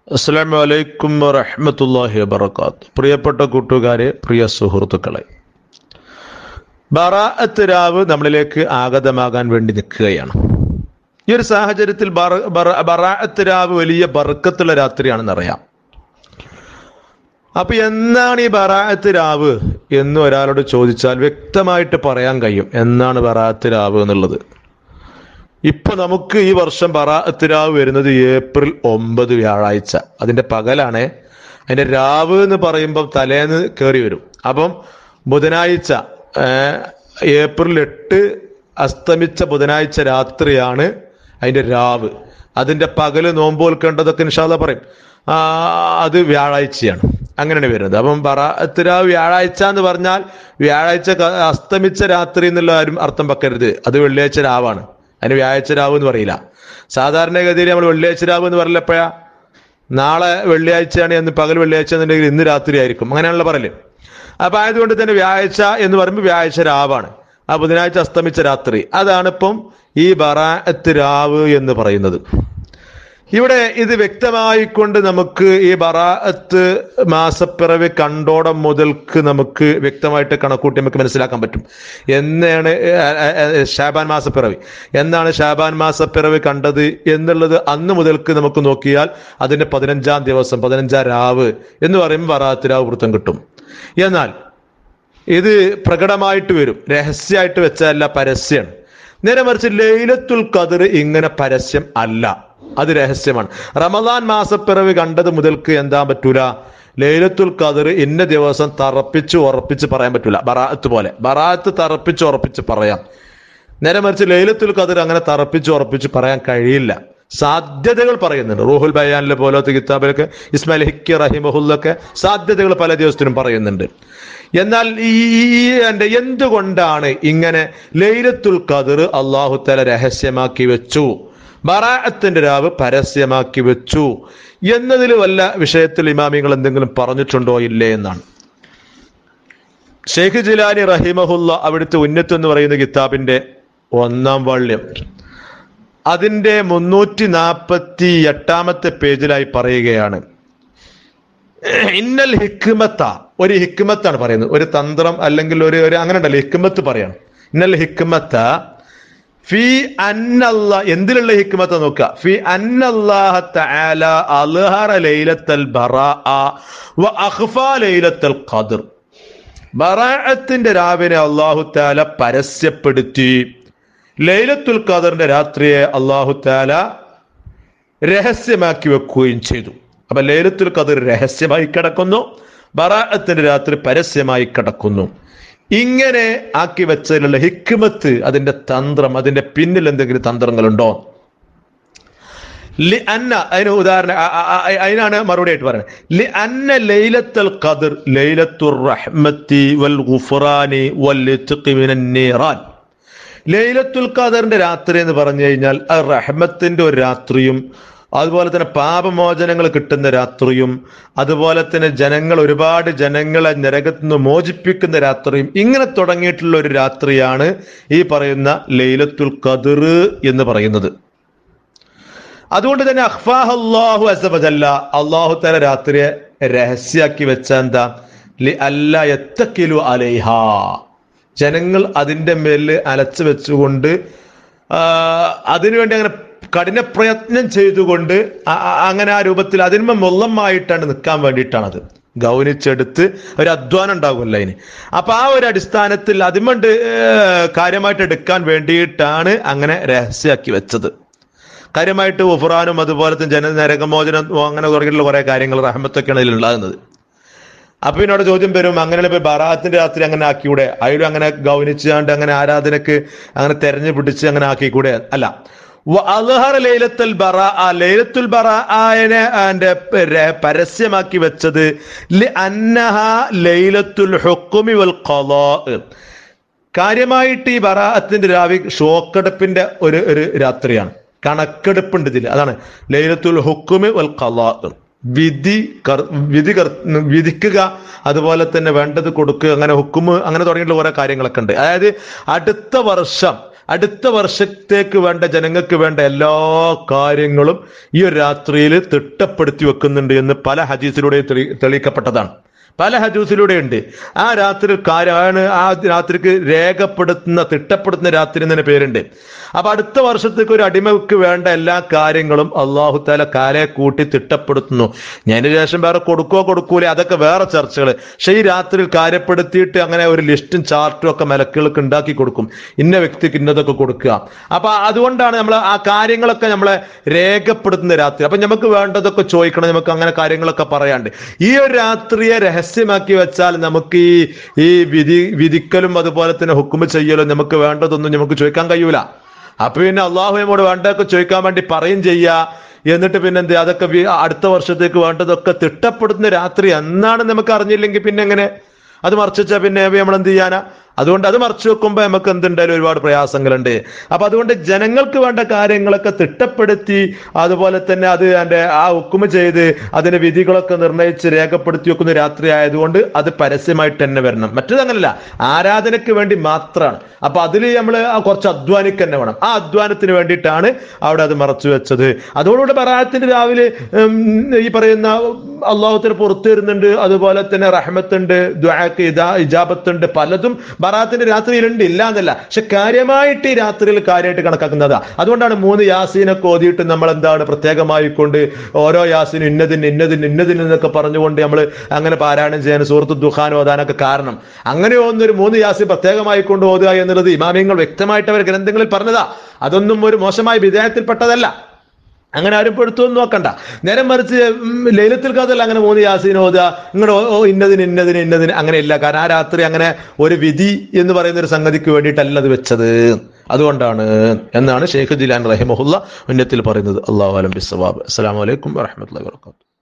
അസ്സലാമു അലൈക്കും വറഹ്മത്തുള്ളാഹി വബറകാത്ത് പ്രിയപ്പെട്ട കൂട്ടുകാരെ പ്രിയ സുഹൃത്തുക്കളെ ബറാഅത്ത് രാവ് നമ്മളിലേക്ക് ആഗതമാകാൻ വേണ്ടി നിൽക്കുകയാണ് ഈ ഒരു സാഹചര്യത്തിൽ ബറ- ബറ- ബറാഅത്ത് രാവ് വലിയ ബർക്കത്തുള്ള രാത്രിയാണെന്ന് അറിയാം അപ്പൊ എന്നാണ് ഈ ബറാഅത്ത് രാവ് എന്ന് ഒരാളോട് ചോദിച്ചാൽ വ്യക്തമായിട്ട് പറയാൻ കഴിയും എന്നാണ് ബറാഅത്ത് രാവ് എന്നുള്ളത് ഇപ്പൊ നമുക്ക് ഈ വർഷം ബറാഅത്ത് രാവ് വരുന്നത് ഏപ്രിൽ ഒമ്പത് വ്യാഴാഴ്ച അതിന്റെ പകലാണ് അതിന്റെ രാവ് എന്ന് പറയുമ്പോൾ തലേന്ന് കയറി വരും അപ്പം ബുധനാഴ്ച ഏർ, ഏപ്രിൽ എട്ട് അസ്തമിച്ച ബുധനാഴ്ച രാത്രിയാണ് അതിന്റെ രാവ് അതിന്റെ പകല് നോമ്പ് വെൽക്കേണ്ടതൊക്കെ ഇൻഷാല്ല പറയും ആ, അത് വ്യാഴാഴ്ചയാണ് അങ്ങനെയാണ് വരുന്നത് അപ്പം ബറാഅത്ത് രാവ് വ്യാഴാഴ്ച എന്ന് പറഞ്ഞാൽ വ്യാഴാഴ്ച ക- അസ്തമിച്ച രാത്രി എന്നുള്ള ആരും അർത്ഥം വെക്കരുത് അത് വെള്ളിയാഴ്ച രാവാണ് അതിന് വ്യാഴാഴ്ച രാവ് എന്ന് പറയില്ല സാധാരണഗതിയിൽ നമ്മൾ വെള്ളിയാഴ്ച രാവ് എന്ന് പറയില്ല എപ്പോഴാ നാളെ വെള്ളിയാഴ്ചയാണ് എന്ന് പകൽ വെള്ളിയാഴ്ച എന്നുണ്ടെങ്കിൽ ഇന്ന് രാത്രി ആയിരിക്കും അങ്ങനെയാണല്ലോ പറയല് അപ്പൊ ആയതുകൊണ്ട് തന്നെ വ്യാഴാഴ്ച എന്ന് പറയുമ്പോൾ വ്യാഴാഴ്ച രാവാണ് ആ ബുധനാഴ്ച അസ്തമിച്ച രാത്രി അതാണ് ഇപ്പം ഈ ബറാഅത്ത് രാവ് എന്ന് പറയുന്നത് ഇവിടെ ഇത് വ്യക്തമായിക്കൊണ്ട് നമുക്ക് ഈ ബറാഅത്ത് മാസപ്പിറവി കണ്ടോടം മുതൽക്ക് നമുക്ക് വ്യക്തമായിട്ട് കണക്കൂട്ടി നമുക്ക് മനസ്സിലാക്കാൻ പറ്റും എന്നാണ് ഏർ, ഏർ, ഏർ, ഷാബാൻ മാസപ്പിറവി എന്നാണ് ഷാബാൻ മാസപ്പിറവി കണ്ടത് എന്നുള്ളത് അന്ന് മുതൽക്ക് നമുക്ക് നോക്കിയാൽ അതിന്റെ പതിനഞ്ചാം ദിവസം പതിനഞ്ചാം രാവ് എന്ന് പറയുമ്പോൾ ബറാഅത്ത് രാവ് വൃത്തം കിട്ടും എന്നാൽ ഇത് പ്രകടമായിട്ട് വരും രഹസ്യമായിട്ട് വെച്ചതല്ല പരസ്യമാണ് നേരെ മറിച്ച് ലൈലത്തുൽ ഖദർ ഇങ്ങനെ പരസ്യം അല്ല അത് രഹസ്യമാണ് റമദാൻ മാസപ്പിറവി കണ്ടത് മുതൽക്ക് എന്താ പറ്റൂല ലൈലത്തുൽ ഖദർ ഇന്ന ദിവസം തറപ്പിച്ച് ഉറപ്പിച്ച് പറയാൻ പറ്റൂല ബറാഅത്ത് പോലെ ബറാഅത്ത് തറപ്പിച്ച് ഉറപ്പിച്ച് പറയാം നേരെ മറിച്ച് ലൈലത്തുൽ ഖദർ അങ്ങനെ തറപ്പിച്ച് ഉറപ്പിച്ച് പറയാൻ കഴിയില്ല സാധ്യതകൾ പറയുന്നുണ്ട് റൂഹുൽ ബയാനിലെ പോലത്തെ കിതാബിലൊക്കെ ഇസ്മായിൽ ഹിക്കി റഹിമഹുല്ലൊക്കെ സാധ്യതകൾ പല ദിവസത്തിനും പറയുന്നുണ്ട് എന്നാൽ ഈ ഈ എൻ്റെ എന്തുകൊണ്ടാണ് ഇങ്ങനെ ലൈലത്തുൽ ഖദർ അള്ളാഹു തല രഹസ്യമാക്കി വെച്ചു ബറാഅത്തിന്റെ രാവ് പരസ്യമാക്കി വെച്ചു എന്നതിൽ വല്ല വിഷയത്തിൽ ഇമാമിങ്ങൾ എന്തെങ്കിലും പറഞ്ഞിട്ടുണ്ടോ ഇല്ലേ എന്നാണ് ഷെയ്ഖ് ജിലാനി റഹിമഹുല്ല അവിടുത്തെ ഉന്നത്ത് എന്ന് പറയുന്ന കിതാബിന്റെ ഒന്നാം വാള്യം അതിന്റെ മുന്നൂറ്റി നാൽപ്പത്തി എട്ടാമത്തെ പേജിലായി പറയുകയാണ് ഇന്നൽ ഹിക്മത്ത ഒരു ഹിക്മത്താണ് പറയുന്നത് ഒരു തന്ത്രം അല്ലെങ്കിൽ ഒരു ഒരു അങ്ങനെ ഉണ്ടല്ലോ ഹിക്മത്ത് പറയണം ഇന്നൽ ഹിക്മത്ത ഫി അന്നല്ല എന്തിലുള്ള ഹിക്മത്ത് നോക്കുക ഫി അന്നല്ലാഹ തആല അൽഹറ ലൈലത്തൽ ബറാഅ വ അഖ്ഫ ലൈലത്തൽ ഖദർ ബറാഅത്തിന്റെ രാവിനെ അള്ളാഹു താല പരസ്യപ്പെടുത്തി ലൈലത്തുൽ ഖദറിന്റെ രാത്രിയെ അള്ളാഹു താല രഹസ്യമാക്കി വെക്കുകയും ചെയ്തു അപ്പൊ ലൈലത്തുൽ ഖദർ രഹസ്യമായി കിടക്കുന്നു ബറാഅത്തിന്റെ രാത്രി പരസ്യമായി കിടക്കുന്നു ഇങ്ങനെ ആക്കി വെച്ചതിലുള്ള ഹിക്മത്ത് അതിന്റെ തന്ത്രം അതിന്റെ പിന്നിൽ എന്തെങ്കിലും തന്ത്രങ്ങളുണ്ടോ ലി അന്ന അതിന് ഉദാഹരണം അ- അ- അ- അതിനാണ് മറുപടി ആയിട്ട് പറയുന്നത് ലി അന്ന ലൈലത്തുൽ ഖദർ ലൈലത്തുർ റഹ്മത്തി വൽ ഗുഫ്റാനി വൽ ഇത്ഖി മിനൻ നീറാൻ ലൈലത്തുൽ ഖദറിന്റെ രാത്രി എന്ന് പറഞ്ഞു കഴിഞ്ഞാൽ അത് റഹ്മത്തിന്റെ ഒരു രാത്രിയും അതുപോലെ തന്നെ പാപമോചനങ്ങൾ കിട്ടുന്ന രാത്രിയും അതുപോലെ തന്നെ ജനങ്ങൾ ഒരുപാട് ജനങ്ങളെ നരകത്ത് നിന്ന് മോചിപ്പിക്കുന്ന രാത്രിയും ഇങ്ങനെ തുടങ്ങിയിട്ടുള്ള ഒരു രാത്രിയാണ് ഈ പറയുന്ന ലൈലത്തുൽ ഖദർ എന്ന് പറയുന്നത് അതുകൊണ്ട് തന്നെ അഖ്ഫാഹ് അള്ളാഹു അസബജല്ല അള്ളാഹു തല രാത്രിയെ രഹസ്യാക്കി വെച്ച എന്താ ലി അല്ല എത്തക്കിലു അലൈഹ ജനങ്ങൾ അതിന്റെ മേലിൽ അലച്ചു വെച്ചുകൊണ്ട് ആ, അതിനുവേണ്ടി അങ്ങനെ കഠിന പ്രയത്നം ചെയ്തുകൊണ്ട് അ- അ- അങ്ങനെ ആ രൂപത്തിൽ അതിന്മ മൊല്ലമായിട്ടാണ് നിൽക്കാൻ വേണ്ടിയിട്ടാണത് ഗൗനിച്ചെടുത്ത് ഒരു അധ്വാനം ഉണ്ടാകുമല്ലോ അതിന് അപ്പൊ ആ ഒരു അടിസ്ഥാനത്തിൽ അതിമണ്ട് കാര്യമായിട്ട് എടുക്കാൻ വേണ്ടിയിട്ടാണ് അങ്ങനെ രഹസ്യമാക്കി വെച്ചത് കാര്യമായിട്ട് ഉഫറാനും അതുപോലെ തന്നെ ജന നരകമോചനം അങ്ങനെ തുടങ്ങിയിട്ടുള്ള കുറെ കാര്യങ്ങൾ റഹമത്തൊക്കെയാണ് ഇതിൽ ഉണ്ടാകുന്നത് അപ്പൊ എന്നോട് ചോദ്യം വരും അങ്ങനെ ഇപ്പൊ ബറാത്തിന്റെ രാത്രി അങ്ങനെ ആക്കിക്കൂടെ അതിലും അങ്ങനെ ഗൗനിച്ചാണ്ട് അങ്ങനെ ആരാധനക്ക് അങ്ങനെ തെരഞ്ഞു പിടിച്ച് അങ്ങനെ ആക്കിക്കൂടെ അല്ല വ- അൽഹറ ലൈലത്തുൽ ബറാ ലൈലത്തുൽ ബറാഅനെ അതിന്റെ പര- പരസ്യമാക്കി വെച്ചത് ലി അന്നഹ ലൈലത്തുൽ ഹുക്കുമി വൽ ഖളാ കാര്യമായിട്ട് ഈ ബറാഅത്തിന്റെ രാവി ഷോക്കെടുപ്പിന്റെ ഒരു ഒരു രാത്രിയാണ് കണക്കെടുപ്പുണ്ട് ഇതിൽ അതാണ് ലൈലത്തുൽ ഹുക്കുമി വൽ ഖളാ വിധി കർ- വിധി കർ- വിധിക്കുക അതുപോലെ തന്നെ വേണ്ടത് കൊടുക്കുക അങ്ങനെ ഹുക്കുമ് അങ്ങനെ തുടങ്ങിയിട്ടുള്ള കുറെ കാര്യങ്ങളൊക്കെ ഉണ്ട് അതായത് അടുത്ത വർഷം അടുത്ത വർഷത്തേക്ക് വേണ്ട ജനങ്ങൾക്ക് വേണ്ട എല്ലാ കാര്യങ്ങളും ഈ ഒരു രാത്രിയിൽ തിട്ടപ്പെടുത്തി വെക്കുന്നുണ്ട് എന്ന് പല ഹദീസിലൂടെ തെളി തെളിയിക്കപ്പെട്ടതാണ് പല ഹദീസിലൂടെ ഉണ്ട് ആ രാത്രി കാര്യമാണ് ആ രാത്രിക്ക് രേഖപ്പെടുത്തുന്ന തിട്ടപ്പെടുത്തുന്ന രാത്രി എന്നതിന് പേരുണ്ട് അപ്പൊ അടുത്ത വർഷത്തേക്ക് ഒരു അടിമക്ക് വേണ്ട എല്ലാ കാര്യങ്ങളും അള്ളാഹു താല കാലെ കൂട്ടി തിട്ടപ്പെടുത്തുന്നു ഞാൻ ഇതിന് ശേഷം വേറെ കൊടുക്കോ കൊടുക്കൂലേ അതൊക്കെ വേറെ ചർച്ചകൾ പക്ഷെ ഈ രാത്രിയിൽ കാര്യപ്പെടുത്തിയിട്ട് അങ്ങനെ ഒരു ലിസ്റ്റും ചാർട്ടും ഒക്കെ മലക്കുകൾക്ക് ഉണ്ടാക്കി കൊടുക്കും ഇന്ന വ്യക്തിക്ക് ഇന്നതൊക്കെ കൊടുക്കുക അപ്പൊ അതുകൊണ്ടാണ് നമ്മൾ ആ കാര്യങ്ങളൊക്കെ നമ്മളെ രേഖപ്പെടുത്തുന്ന രാത്രി അപ്പൊ നമുക്ക് വേണ്ടതൊക്കെ ചോദിക്കണം നമുക്ക് അങ്ങനെ കാര്യങ്ങളൊക്കെ പറയാണ്ട് ഈ ഒരു രാത്രിയെ രഹസ്യമാക്കി വെച്ചാൽ നമുക്ക് ഈ ഈ വിധി വിധിക്കലും അതുപോലെ തന്നെ ഹുക്കുമ ചെയ്യലും നമുക്ക് വേണ്ടതൊന്നും നമുക്ക് ചോദിക്കാൻ കഴിയൂല അപ്പൊ പിന്നെ അള്ളാഹു നമ്മോട് വേണ്ടതൊക്കെ ചോദിക്കാൻ വേണ്ടി പറയും ചെയ്യാ എന്നിട്ട് പിന്നെ എന്ത് അതൊക്കെ വി- അടുത്ത വർഷത്തേക്ക് വേണ്ടതൊക്കെ തിട്ടപ്പെടുത്തുന്ന രാത്രി എന്നാണ് നമുക്ക് അറിഞ്ഞില്ലെങ്കിൽ പിന്നെ എങ്ങനെ അത് മറച്ചു വെച്ചാൽ പിന്നെ നമ്മൾ എന്ത് ചെയ്യാനാ അതുകൊണ്ട് അത് മറച്ചു വെക്കുമ്പോൾ നമുക്ക് എന്തുണ്ടായാലും ഒരുപാട് പ്രയാസങ്ങളുണ്ട് അപ്പൊ അതുകൊണ്ട് ജനങ്ങൾക്ക് വേണ്ട കാര്യങ്ങളൊക്കെ തിട്ടപ്പെടുത്തി അതുപോലെ തന്നെ അത് അതിന്റെ ആ ഹുക്കുമ ചെയ്ത് അതിന്റെ വിധികളൊക്കെ നിർണയിച്ച് രേഖപ്പെടുത്തി വെക്കുന്ന രാത്രി ആയതുകൊണ്ട് അത് പരസ്യമായിട്ട് തന്നെ വരണം മറ്റത് അങ്ങനല്ല ആരാധനയ്ക്ക് വേണ്ടി മാത്രമാണ് അപ്പൊ അതിൽ നമ്മൾ കുറച്ച് അധ്വാനിക്ക് തന്നെ വേണം ആ അധ്വാനത്തിന് വേണ്ടിയിട്ടാണ് അവിടെ അത് മറച്ചു വെച്ചത് അതോടുകൂടി ബറാത്തിന്റെ രാവിലെ ഉം, ഈ പറയുന്ന അള്ളാഹുത്തിന് പുറത്തു വരുന്നുണ്ട് അതുപോലെ തന്നെ റഹ്മത്തുണ്ട് ദ്വാക്ക് ഇതാ ഇജാബത്തുണ്ട് പലതും ബറാത്തിന്റെ രാത്രിയിലുണ്ട് ഇല്ല എന്നല്ല പക്ഷെ കാര്യമായിട്ട് ഈ രാത്രിയിൽ കാര്യമായിട്ട് കണക്കാക്കുന്നതാ അതുകൊണ്ടാണ് മൂന്ന് യാസീനൊക്കെ ഓതിയിട്ട് നമ്മൾ എന്താണ് പ്രത്യേകമായി കൊണ്ട് ഓരോ യാസീനും ഇന്നതിന് ഇന്നതിന് ഇന്നതിന് എന്നൊക്കെ പറഞ്ഞുകൊണ്ട് നമ്മൾ അങ്ങനെ പാരായണം ചെയ്യാൻ സുഹൃത്ത് ദുഖാൻ ഓതാനൊക്കെ കാരണം അങ്ങനെ ഒന്നൊരു മൂന്ന് യാസീൻ പ്രത്യേകമായി കൊണ്ട് ഓതുക എന്നുള്ളത് ഇമാമിയങ്ങൾ വ്യക്തമായിട്ട് അവർ ഗ്രന്ഥങ്ങളിൽ പറഞ്ഞതാ അതൊന്നും ഒരു മോശമായ വിധേയത്തിൽപ്പെട്ടതല്ല അങ്ങനെ ആരും പെടുത്തുമെന്ന് നോക്കണ്ട നേരെ മറിച്ച് ഉം, ലൈലത്തിൽ കഥല്ല അങ്ങനെ മൂന്ന് യാസീൻ ഓതുക ഇങ്ങനെ ഓ ഓ, ഇന്നതിന് ഇന്നതിന് ഇന്നതിന് അങ്ങനെയില്ല കാരണം ആ രാത്രി അങ്ങനെ ഒരു വിധി എന്ന് പറയുന്ന ഒരു സംഗതിക്ക് വേണ്ടിയിട്ടല്ല അത് വെച്ചത് അതുകൊണ്ടാണ് എന്നാണ് ഷെയ്ഖ് ജിലാൻ റഹിമഹുല്ല ഉന്നത്തിൽ പറയുന്നത് അള്ളാഹു അലം ബിസ്വാബ് അസ്സാം വലൈക്കും വാഹമത്തല്ല വർക്കാത്തു